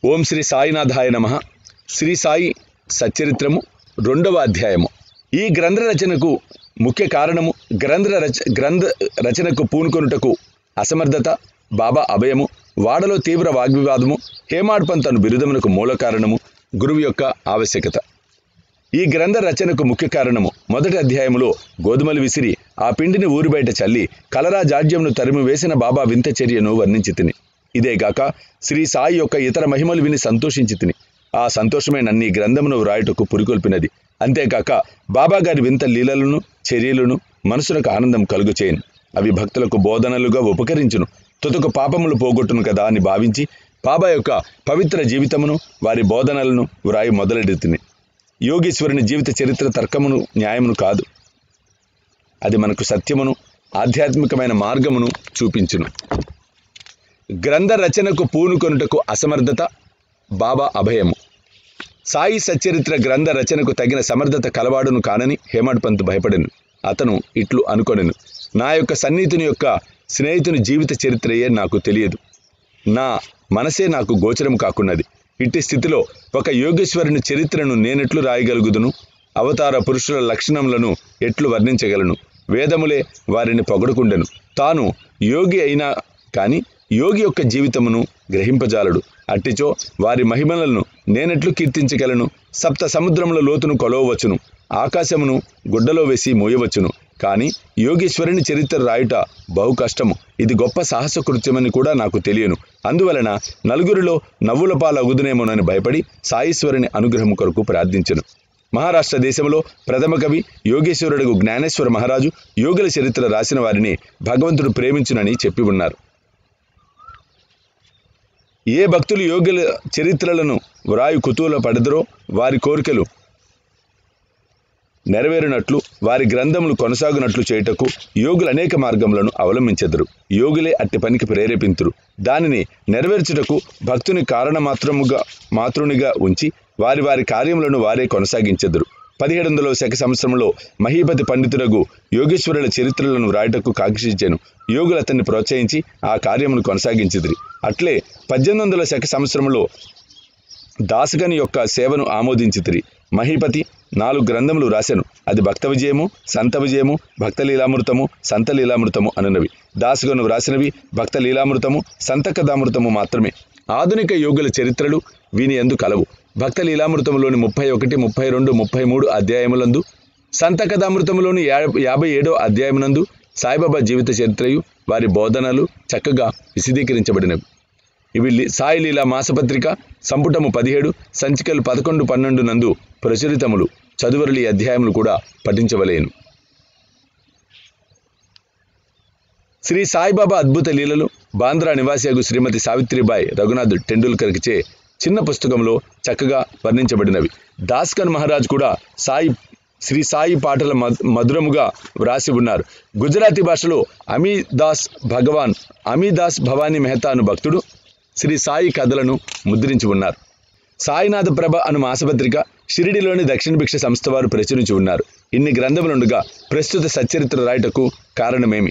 ఓం శ్రీ సాయినాథాయ నమ శ్రీ సాయి సచ్చరిత్రము రెండవ అధ్యాయము ఈ గ్రంథ రచనకు ముఖ్య కారణము గ్రంథ రచ గ్రంథ రచనకు పూనుకొనుటకు అసమర్థత బాబా అభయము వాడలో తీవ్ర వాగ్వివాదము హేమాడ్ పంత్ బిరుదమునకు మూల కారణము గురువు యొక్క ఆవశ్యకత ఈ గ్రంథ రచనకు ముఖ్య కారణము మొదటి అధ్యాయములో గోధుమలు విసిరి ఆ పిండిని ఊరి బయట చల్లి కలరా జాడ్యంను తరిమి వేసిన బాబా వింత చర్యను వర్ణించి తిని ఇదేగాక శ్రీ సాయి యొక్క ఇతర మహిమలు విని సంతోషించి తిని ఆ సంతోషమే నన్ను ఈ గ్రంథమును వ్రాయుటకు పురికొల్పినది అంతేకాక బాబా గారి వింత లీలలను చర్యలను మనసులకు ఆనందం కలుగు చేయను అవి భక్తులకు బోధనలుగా ఉపకరించును తుదకు పాపములు పోగొట్టును కదా అని భావించి బాబా యొక్క పవిత్ర జీవితమును వారి బోధనలను వ్రాయి మొదలెడుతుంది యోగీశ్వరుని జీవిత చరిత్ర తర్కమును న్యాయమును కాదు అది మనకు సత్యమును ఆధ్యాత్మికమైన మార్గమును చూపించును గ్రంథ రచనకు పూనుకొనుటకు అసమర్థత బాబా అభయము సాయి సచ్చరిత్ర గ్రంథ రచనకు తగిన సమర్థత కలవాడును కానని హేమడ్ పంత్ భయపడెను అతను ఇట్లు అనుకొనెను నా యొక్క సన్నిహితుని యొక్క స్నేహితుని జీవిత చరిత్రయే నాకు తెలియదు నా మనసే నాకు గోచరం కాకున్నది ఇట్టి స్థితిలో ఒక యోగేశ్వరుని చరిత్రను నేనెట్లు రాయగలుగుదును అవతార పురుషుల లక్షణములను ఎట్లు వర్ణించగలను వేదములే వారిని పొగడుకుండెను తాను యోగి అయినా కాని యోగి యొక్క జీవితమును గ్రహింపజాలడు అట్టిచో వారి మహిమలను నేనెట్లు కీర్తించగలను సప్త సముద్రముల లోతును కొలవవచ్చును ఆకాశమును గుడ్డలో వేసి మోయవచ్చును కానీ యోగేశ్వరుని చరిత్ర రాయుట బహు కష్టము ఇది గొప్ప సాహస కృత్యమని కూడా నాకు తెలియను అందువలన నలుగురిలో నవ్వుల పాలగుదునేమోనని భయపడి సాయీశ్వరుని అనుగ్రహం కొరకు ప్రార్థించను మహారాష్ట్ర దేశంలో ప్రథమ కవి యోగేశ్వరుడు జ్ఞానేశ్వర మహారాజు యోగుల చరిత్ర రాసిన వారిని భగవంతుడు ప్రేమించునని చెప్పి ఉన్నారు ఏ భక్తులు యోగుల చరిత్రలను వ్రాయు కుతూహల పడదరో వారి కోరికలు నెరవేరినట్లు వారి గ్రంథములు కొనసాగునట్లు చేయుటకు యోగులు అనేక మార్గములను అవలంబించెదరు యోగులే అట్టి పనికి ప్రేరేపింతురు దానిని నెరవేర్చుటకు భక్తుని కారణమాత్రముగా మాతృనిగా ఉంచి వారి వారి కార్యములను వారే కొనసాగించెదరు పదిహేడు వందల శక సంవత్సరంలో మహీపతి పండితుడగు యోగేశ్వరుల చరిత్రలను వ్రాయటకు కాంక్షించాను యోగులు అతన్ని ప్రోత్సహించి ఆ కార్యమును కొనసాగించిదిరి అట్లే పద్దెనిమిది వందల శక సంవత్సరంలో దాసగని యొక్క సేవను ఆమోదించితిరి మహీపతి నాలుగు గ్రంథములు రాశాను అది భక్త విజయము సంత విజయము భక్త లీలామృతము సంత లీలామృతము అనునవి దాసగను వ్రాసినవి భక్త లీలామృతము సంత కథామృతము మాత్రమే ఆధునిక యోగుల చరిత్రలు వీని ఎందు కలవు భక్త లీలామృతములోని ముప్పై ఒకటి ముప్పై రెండు ముప్పై మూడు అధ్యాయములందు సంత కథామృతములోని యా- యాభై ఏడో అధ్యాయమునందు సాయిబాబా జీవిత చరిత్రయు వారి బోధనలు చక్కగా విశదీకరించబడినవి ఇవి లి- సాయి లీలా మాసపత్రిక సంపుటము పదిహేడు సంచికలు పదకొండు పన్నెండు నందు ప్రచురితములు చదువరులి అధ్యాయములు కూడా పఠించవలేను శ్రీ సాయిబాబా అద్భుత లీలలు బాంద్రా నివాసియగు శ్రీమతి సావిత్రిబాయి రఘునాథ్ టెండూల్కర్కిచే చిన్న పుస్తకంలో చక్కగా వర్ణించబడినవి దాస్కన్ మహారాజ్ కూడా సాయి శ్రీ సాయి పాటల మధ్- మధురముగా వ్రాసి ఉన్నారు గుజరాతీ భాషలో అమీదాస్ భగవాన్ అమీదాస్ భవానీ మెహతా అను భక్తుడు శ్రీ సాయి కథలను ముద్రించి ఉన్నారు సాయినాథ ప్రభ అను మాసపత్రిక షిరిడిలోని దక్షిణ భిక్ష సంస్థ వారు ప్రచురించి ఉన్నారు ఇన్ని గ్రంథములుండగా ప్రస్తుత సచ్చరిత్ర రాయటకు కారణమేమి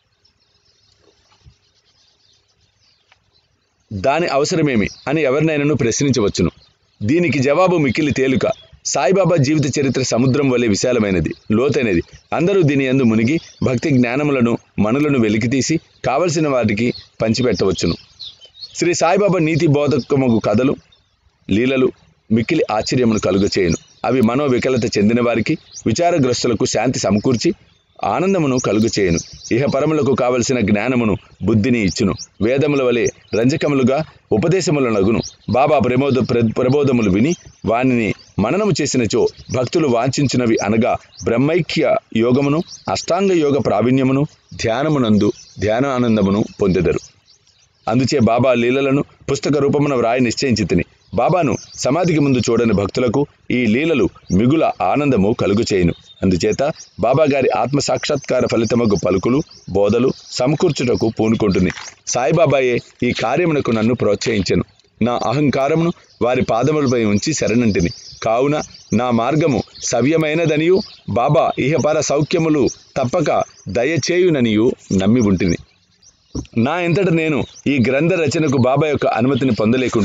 దాని అవసరమేమి అని ఎవరినైనాను ప్రశ్నించవచ్చును దీనికి జవాబు మిక్కిలి తేలిక సాయిబాబా జీవిత చరిత్ర సముద్రం వలె విశాలమైనది లోతైనది అందరూ దీని యందు మునిగి భక్తి జ్ఞానములను మనులను వెలికితీసి కావలసిన వాటికి పంచిపెట్టవచ్చును శ్రీ సాయిబాబా నీతి బోధకముగు కథలు లీలలు మిక్కిలి ఆశ్చర్యమును కలుగచేయును అవి మనోవికలత చెందిన వారికి విచారగ్రస్తులకు శాంతి సమకూర్చి ఆనందమును కలుగచేయును ఇహ పరములకు కావలసిన జ్ఞానమును బుద్ధిని ఇచ్చును వేదముల వలె రంజకములుగా ఉపదేశములనగును బాబా ప్రమోద ప్ర- ప్రబోధములు విని వానిని మననము చేసినచో భక్తులు వాంఛించినవి అనగా బ్రహ్మైక్య యోగమును అష్టాంగ యోగ ప్రావీణ్యమును ధ్యానమునందు ధ్యాన ఆనందమును పొందెదరు అందుచే బాబా లీలలను పుస్తక రూపమున వ్రాయి నిశ్చయించి తిని బాబాను సమాధికి ముందు చూడని భక్తులకు ఈ లీలలు మిగుల ఆనందము కలుగు చేయును అందుచేత బాబా గారి ఆత్మ సాక్షాత్కార ఫలితమగు పలుకులు బోధలు సమకూర్చుటకు పూనుకుంటుంది సాయిబాబాయే ఈ కార్యమునకు నన్ను ప్రోత్సహించెను నా అహంకారమును వారి పాదములపై ఉంచి శరణంటిని కావున నా మార్గము సవ్యమైనదనియు బాబా ఇహపర సౌఖ్యములు తప్పక దయచేయుననియు నమ్మి ఉంటిని నా ఎంతట నేను ఈ గ్రంథ రచనకు బాబా యొక్క అనుమతిని పొందలేకుంటుని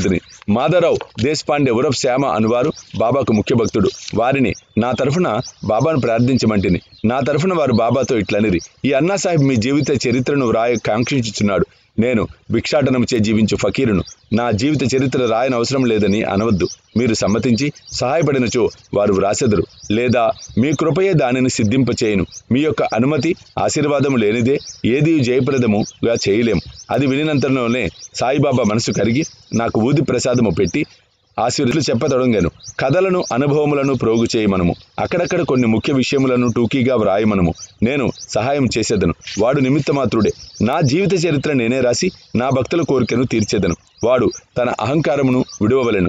మాధవరావు దేశపాండే ఉరఫ్ శ్యామ అనువారు బాబాకు ముఖ్య భక్తుడు వారిని నా తరఫున బాబాను ప్రార్థించమంటిని నా తరఫున వారు బాబాతో ఇట్లనిరి ఈ అన్నా సాహెబ్ మీ జీవిత చరిత్రను వ్రాయ కాంక్షించుచున్నాడు నేను భిక్షాటనముచే జీవించు ఫకీరును నా జీవిత చరిత్ర రాయని అవసరం లేదని అనవద్దు మీరు సమ్మతించి సహాయపడినచో వారు వ్రాసెదరు లేదా మీ కృపయే దానిని సిద్ధింపచేయును మీ యొక్క అనుమతి ఆశీర్వాదము లేనిదే ఏది జయప్రదముగా చేయలేం అది వినినంతలోనే సాయిబాబా మనసు కరిగి నాకు ఊది ప్రసాదము పెట్టి ఆశీర్వదులు చెప్పతొడంగాను కథలను అనుభవములను ప్రోగు చేయమనము అక్కడక్కడ కొన్ని ముఖ్య విషయములను టూకీగా వ్రాయమనము నేను సహాయం చేసేదను వాడు నిమిత్తమాత్రుడే నా జీవిత చరిత్ర నేనే రాసి నా భక్తుల కోరికను తీర్చేదను వాడు తన అహంకారమును విడువవలెను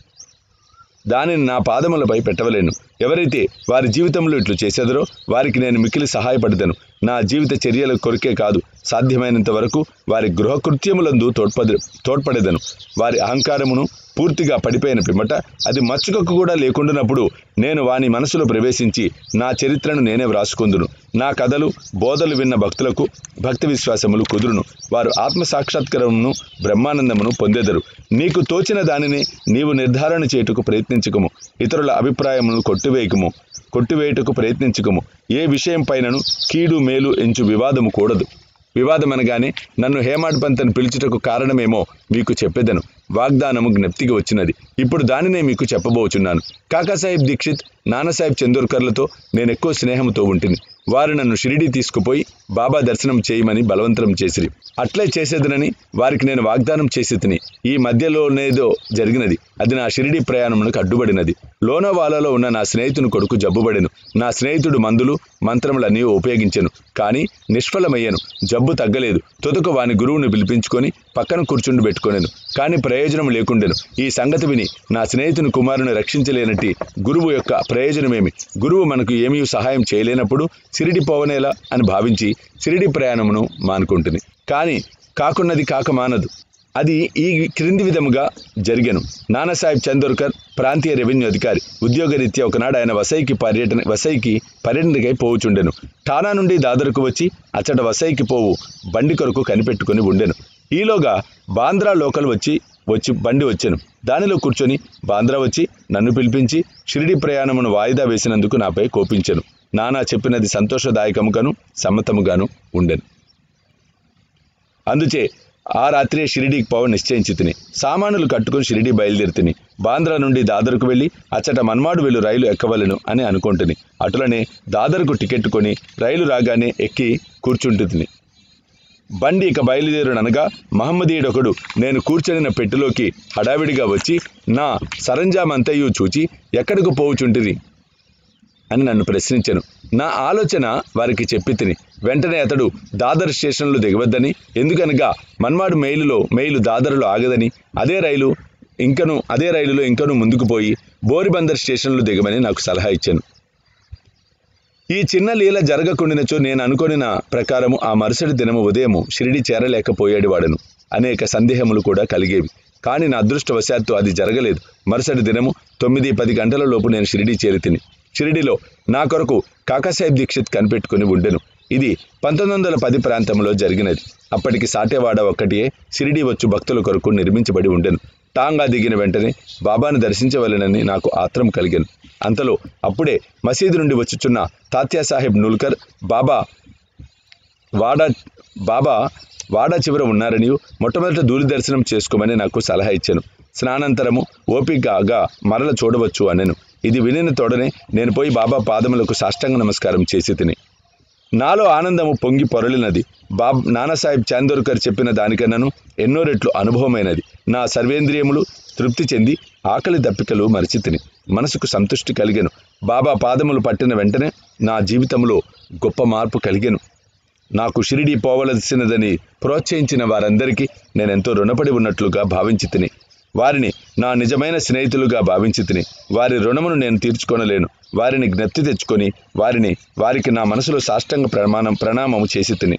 దానిని నా పాదములపై పెట్టవలేను ఎవరైతే వారి జీవితంలో ఇట్లు చేసేదరో వారికి నేను మిక్కిలి సహాయపడదను నా జీవిత చర్యల కొరికే కాదు సాధ్యమైనంత వరకు వారి గృహకృత్యములందు తోడ్పద తోడ్పడేదను వారి అహంకారమును పూర్తిగా పడిపోయిన పిమ్మట అది మచ్చుకకు కూడా లేకుండానప్పుడు నేను వాని మనసులో ప్రవేశించి నా చరిత్రను నేనే వ్రాసుకుందును నా కథలు బోధలు విన్న భక్తులకు భక్తి విశ్వాసములు కుదురును వారు ఆత్మ సాక్షాత్కారమును బ్రహ్మానందమును పొందెదరు నీకు తోచిన దానిని నీవు నిర్ధారణ చేయుటకు ప్రయత్నించుకము ఇతరుల అభిప్రాయమును కొట్టివేయకము కొట్టివేయుటకు ప్రయత్నించుకము ఏ విషయం పైనను కీడు మేలు ఎంచు వివాదము కూడదు వివాదం అనగానే నన్ను హేమాడ్ పంత్ అని పిలుచుటకు కారణమేమో మీకు చెప్పేదను వాగ్దానము జ్ఞప్తికి వచ్చినది ఇప్పుడు దానినే మీకు చెప్పబోచున్నాను కాకాసాహెబ్ దీక్షిత్ నానాసాహెబ్ చందోర్కర్లతో నేను ఎక్కువ స్నేహంతో ఉంటిని వారు నన్ను షిరిడీ తీసుకుపోయి బాబా దర్శనం చేయమని బలవంతం చేసిరి అట్లే చేసేదనని వారికి నేను వాగ్దానం చేసి తిని ఈ మధ్యలోనేదో జరిగినది అది నా షిరిడీ ప్రయాణమునకు అడ్డుపడినది లోనవాలలో ఉన్న నా స్నేహితుని కొడుకు జబ్బుబడెను నా స్నేహితుడు మందులు మంత్రములన్నీ ఉపయోగించెను కానీ నిష్ఫలమయ్యాను జబ్బు తగ్గలేదు తుదకు వాని గురువుని పిలిపించుకొని పక్కన కూర్చుండి పెట్టుకొనెను కానీ ప్రయోజనం లేకుండెను ఈ సంగతి విని నా స్నేహితుని కుమారుని రక్షించలేనట్టి గురువు యొక్క ప్రయోజనమేమి గురువు మనకు ఏమీ సహాయం చేయలేనప్పుడు సిరిడి పోవనేలా అని భావించి సిరిడి ప్రయాణమును మానుకుంటుంది కానీ కాకున్నది కాక మానదు అది ఈ క్రింది విధముగా జరిగెను నానాసాహెబ్ చందోర్కర్ ప్రాంతీయ రెవెన్యూ అధికారి ఉద్యోగరీత్యా ఒకనాడు ఆయన వసైకి పర్యటన వసైకి పర్యటనకై పోవుచుండెను ఠానా నుండి దాదరుకు వచ్చి అచ్చట వసైకి పోవు బండి కొరకు కనిపెట్టుకుని ఉండెను ఈలోగా బాంద్రా లోకల్ వచ్చి వచ్చి బండి వచ్చెను దానిలో కూర్చొని బాంద్రా వచ్చి నన్ను పిలిపించి షిరిడి ప్రయాణమును వాయిదా వేసినందుకు నాపై కోపించెను నానా చెప్పినది సంతోషదాయకముగాను సమ్మతముగాను ఉండెను అందుచే ఆ రాత్రే షిరిడీకి పోవ నిశ్చయించి తిని సామానులు కట్టుకుని షిరిడీ బయలుదేరితిని బాంద్రా నుండి దాదరుకు వెళ్ళి అచ్చట మన్మాడు వెళ్ళు రైలు ఎక్కవలను అని అనుకుంటుని అటులనే దాదరుకు టికెట్ కొని రైలు రాగానే ఎక్కి కూర్చుంటుతిని బండి ఇక బయలుదేరుననగా మహమ్మదీయుడొకడు నేను కూర్చొనిన పెట్టెలోకి హడావిడిగా వచ్చి నా సరంజామంతయు చూచి ఎక్కడికి పోవుచుంటిరి అని నన్ను ప్రశ్నించాను నా ఆలోచన వారికి చెప్పి తిని వెంటనే అతడు దాదర్ స్టేషన్లో దిగవద్దని ఎందుకనగా మన్మాడు మెయిలులో మెయిలు దాదరులో ఆగదని అదే రైలు ఇంకను అదే రైలులో ఇంకను ముందుకు పోయి బోరిబందర్ స్టేషన్లో దిగమని నాకు సలహా ఇచ్చాను ఈ చిన్న లీల జరగకుండినచో నేను అనుకొనిన ప్రకారము ఆ మరుసటి దినము ఉదయము షిరిడి చేరలేకపోయాడు వాడను అనేక సందేహములు కూడా కలిగేవి కానీ నా అదృష్టవశాత్తు అది జరగలేదు మరుసటి దినము తొమ్మిది పది గంటల లోపు నేను షిరిడి చేరి తిని షిరిడిలో నా కొరకు కాకాసాహెబ్ దీక్షిత్ కనిపెట్టుకుని ఉండెను ఇది పంతొమ్మిది వందల పది ప్రాంతంలో జరిగినది అప్పటికి సాటేవాడ ఒక్కటియే షిరిడి వచ్చు భక్తుల కొరకు నిర్మించబడి ఉండెను టాంగా దిగిన వెంటనే బాబాను దర్శించవలెనని నాకు ఆత్రం కలిగాను అంతలో అప్పుడే మసీదు నుండి వచ్చుచున్న తాత్యా సాహెబ్ నుల్కర్ బాబా వాడా బాబా వాడా చివర ఉన్నారని మొట్టమొదట దూరి దర్శనం చేసుకోమని నాకు సలహా ఇచ్చాను స్నానంతరము ఓపికగా మరల చూడవచ్చు అనెను ఇది వినిన తోడనే నేను పోయి బాబా పాదములకు సాష్టాంగ నమస్కారం చేసి తిని నాలో ఆనందము పొంగి పొరలినది బాబ్ నానాసాహెబ్ చాందోర్కర్ చెప్పిన దానికన్నాను ఎన్నో రెట్లు అనుభవమైనది నా సర్వేంద్రియములు తృప్తి చెంది ఆకలి దప్పికలు మరిచి తిని మనసుకు సంతృష్టి కలిగెను బాబా పాదములు పట్టిన వెంటనే నా జీవితంలో గొప్ప మార్పు కలిగెను నాకు షిరిడి పోవలసినదని ప్రోత్సహించిన వారందరికీ నేనెంతో రుణపడి ఉన్నట్లుగా భావించి తిని వారిని నా నిజమైన స్నేహితులుగా భావించి తిని వారి రుణమును నేను తీర్చుకొనలేను వారిని జ్ఞప్తి తెచ్చుకొని వారిని వారికి నా మనసులో సాష్టంగ ప్రమాణం ప్రణామము చేసి తిని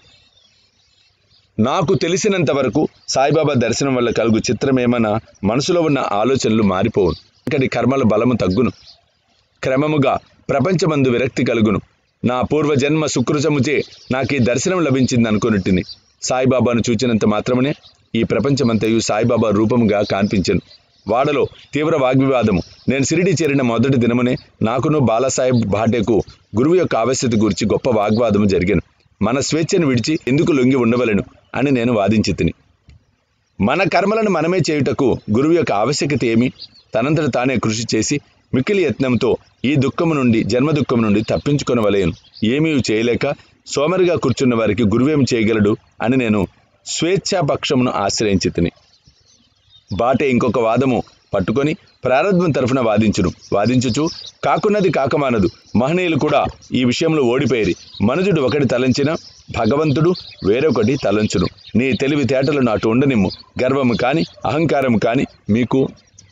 నాకు తెలిసినంత వరకు సాయిబాబా దర్శనం వల్ల కలుగు చిత్రమేమన్నా మనసులో ఉన్న ఆలోచనలు మారిపోవును ఇక్కడి కర్మల బలము తగ్గును క్రమముగా ప్రపంచమందు విరక్తి కలుగును నా పూర్వజన్మ సుకృతముచే నాకు ఈ దర్శనం లభించింది అనుకున్నట్టుని సాయిబాబాను చూచినంత మాత్రమే ఈ ప్రపంచమంతయు సాయిబాబా రూపముగా కనిపించెను వాడలో తీవ్ర వాగ్వివాదము నేను సిరిడి చేరిన మొదటి దినమునే నాకును బాలాసాహెబ్ భాటేకు గురువు యొక్క ఆవశ్యత గురించి గొప్ప వాగ్వాదము జరిగాను మన స్వేచ్ఛను విడిచి ఎందుకు లొంగి ఉండవలను అని నేను వాదించి తిని మన కర్మలను మనమే చేయుటకు గురువు యొక్క ఆవశ్యకత ఏమి తనంతట తానే కృషి చేసి మిక్కిలి యత్నంతో ఈ దుఃఖము నుండి జన్మ దుఃఖము నుండి తప్పించుకొనవలేను ఏమీ చేయలేక సోమరిగా కూర్చున్న వారికి గురువేం చేయగలడు అని నేను స్వేచ్ఛాపక్షమును ఆశ్రయించి తిని బాటే ఇంకొక వాదము పట్టుకొని ప్రారంభం తరఫున వాదించును వాదించుచు కాకున్నది కాకమానదు మహనీయులు కూడా ఈ విషయంలో ఓడిపోయేరి మనుజుడు ఒకటి తలంచిన భగవంతుడు వేరొకటి తలంచును నీ తెలివితేటలను అటు ఉండనిమ్ము గర్వము కాని అహంకారము కాని మీకు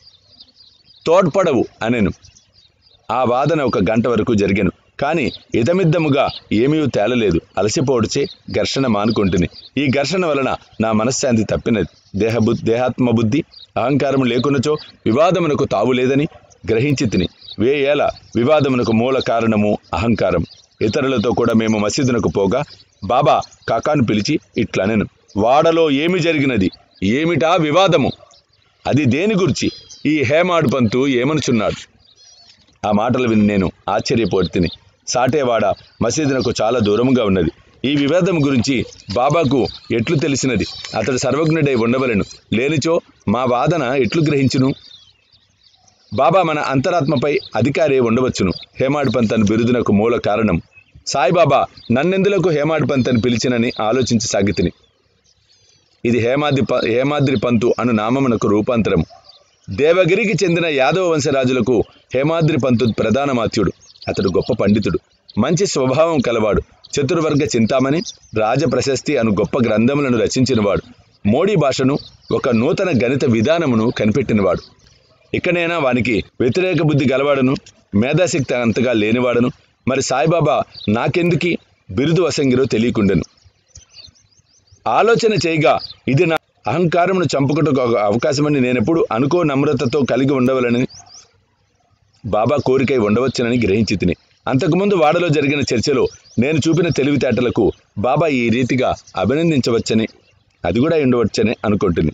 తోడ్పడవు అనెను ఆ వాదన ఒక గంట వరకు జరిగాను కానీ ఇతమిద్దముగా ఏమీ తేలలేదు అలసిపోవడిచే ఘర్షణ మానుకుంటుని ఈ ఘర్షణ వలన నా మనశ్శాంతి తప్పినది దేహబు దేహాత్మ బుద్ధి అహంకారము లేకున్నచో వివాదమునకు తావు లేదని గ్రహించి తిని వేయేల వివాదమునకు మూల కారణము అహంకారం ఇతరులతో కూడా మేము మసీదునకు పోగా బాబా కాకాను పిలిచి ఇట్లనెను వాడలో ఏమి జరిగినది ఏమిటా వివాదము అది దేని గురించి ఈ హేమాడు పంతు ఏమనుచున్నాడు ఆ మాటలు విని నేను ఆశ్చర్యపోతిని సాటేవాడ మసీదునకు చాలా దూరముగా ఉన్నది ఈ వివాదం గురించి బాబాకు ఎట్లు తెలిసినది అతడు సర్వజ్ఞుడై ఉండవలెను లేనిచో మా వాదన ఎట్లు గ్రహించును బాబా మన అంతరాత్మపై అధికారే ఉండవచ్చును హేమాడ్ పంత్ అని బిరుదునకు మూల కారణం సాయిబాబా నన్నెందులకు హేమాడ్ పంత్ అని పిలిచినని ఆలోచించసాగితిని ఇది హేమాద్రి ప హేమాద్రి పంతు అను నామమునకు రూపాంతరము దేవగిరికి చెందిన యాదవ వంశరాజులకు హేమాద్రి పంతు ప్రధానమాత్యుడు అతడు గొప్ప పండితుడు మంచి స్వభావం కలవాడు చతుర్వర్గ చింతామణి రాజ ప్రశస్తి అను గొప్ప గ్రంథములను రచించినవాడు మోడీ భాషను ఒక నూతన గణిత విధానమును కనిపెట్టినవాడు ఇక్కడైనా వానికి వ్యతిరేక బుద్ధి గలవాడను మేధాశక్తి అంతగా లేనివాడను మరి సాయిబాబా నాకెందుకి బిరుదు వసంగిరో తెలియకుండెను ఆలోచన చేయగా ఇది నా అహంకారమును చంపుకుటకు ఒక అవకాశమని నేనెప్పుడు అనుకో నమ్రతతో కలిగి ఉండవలని బాబా కోరికై ఉండవచ్చునని గ్రహించి తిని అంతకుముందు వాడలో జరిగిన చర్చలో నేను చూపిన తెలివితేటలకు బాబా ఈ రీతిగా అభినందించవచ్చని అది కూడా ఉండవచ్చని అనుకుంటుంది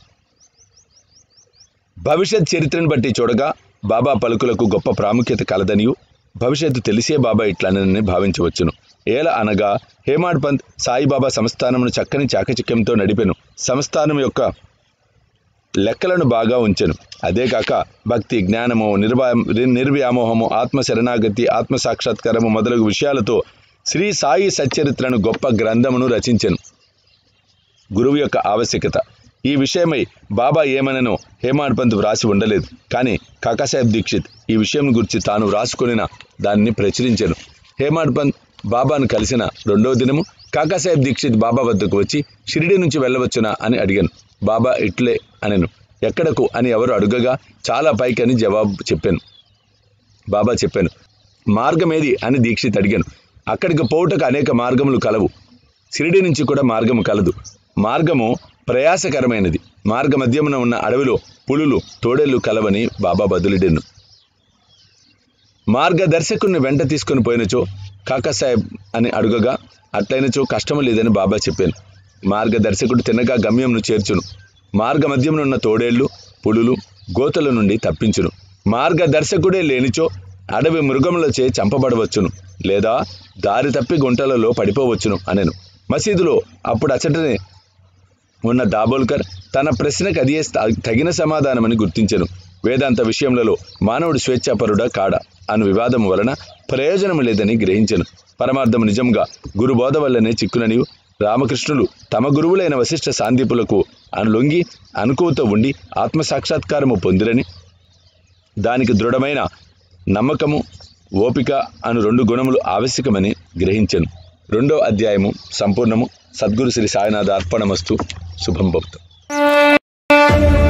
భవిష్యత్ చరిత్రను బట్టి చూడగా బాబా పలుకులకు గొప్ప ప్రాముఖ్యత కలదనియు భవిష్యత్తు తెలిసే బాబా ఇట్లనని భావించవచ్చును ఏల అనగా హేమాడ్ పంత్ సాయిబాబా సంస్థానమును చక్కని చాకచక్యంతో నడిపెను సంస్థానం యొక్క లెక్కలను బాగా ఉంచెను అదే కాక భక్తి జ్ఞానము నిర్వా నిర్వ్యామోహము ఆత్మ శరణాగతి ఆత్మ సాక్షాత్కారము మొదలగు విషయాలతో శ్రీ సాయి సచ్చరిత్రను గొప్ప గ్రంథమును రచించెను గురువు యొక్క ఆవశ్యకత ఈ విషయమై బాబా ఏమననో హేమాడ్ పంత్ వ్రాసి ఉండలేదు కానీ కాకాసాహెబ్ దీక్షిత్ ఈ విషయం గురించి తాను వ్రాసుకొనిన దాన్ని ప్రచురించెను హేమాడ్ పంత్ బాబాను కలిసిన రెండవ దినము కాకాసాహెబ్ దీక్షిత్ బాబా వద్దకు వచ్చి షిరిడి నుంచి వెళ్ళవచ్చునా అని అడిగాను బాబా ఇట్లే అనెను ఎక్కడకు అని ఎవరు అడుగగా చాలా పైకని జవాబు చెప్పాను బాబా చెప్పాను మార్గమేది అని దీక్షిత్ అడిగాను అక్కడికి పోవుటకు అనేక మార్గములు కలవు షిరిడి నుంచి కూడా మార్గము కలదు మార్గము ప్రయాసకరమైనది మార్గ మధ్యమున ఉన్న అడవిలో పులులు తోడేళ్లు కలవని బాబా బదులిడెను మార్గదర్శకుని వెంట తీసుకుని పోయినచో కాకాసాహెబ్ అని అడుగగా అట్లయినచో కష్టము లేదని బాబా చెప్పాను మార్గదర్శకుడు తిన్నగా గమ్యంను చేర్చును మార్గ మధ్యమునున్న తోడేళ్లు పులులు గోతల నుండి తప్పించును మార్గదర్శకుడే లేనిచో అడవి మృగములచే చంపబడవచ్చును లేదా దారి తప్పి గుంటలలో పడిపోవచ్చును అనెను మసీదులో అప్పుడు అచ్చటనే ఉన్న దాబోల్కర్ తన ప్రశ్నకు అదే స్థా- తగిన సమాధానమని గుర్తించెను వేదాంత విషయములలో మానవుడు స్వేచ్ఛాపరుడా కాడా అను వివాదం వలన ప్రయోజనము లేదని గ్రహించెను పరమార్థము నిజంగా గురుబోధ వల్లనే చిక్కుననియు రామకృష్ణులు తమ గురువులైన వశిష్ఠ సాందీపులకు అనులొంగి అనుకువతో ఉండి ఆత్మసాక్షాత్కారము పొందిరని దానికి దృఢమైన నమ్మకము ఓపిక అను రెండు గుణములు ఆవశ్యకమని గ్రహించెను రెండో అధ్యాయము సంపూర్ణము సద్గురు శ్రీ సాయినాథ అర్పణమస్తు శుభం భక్తు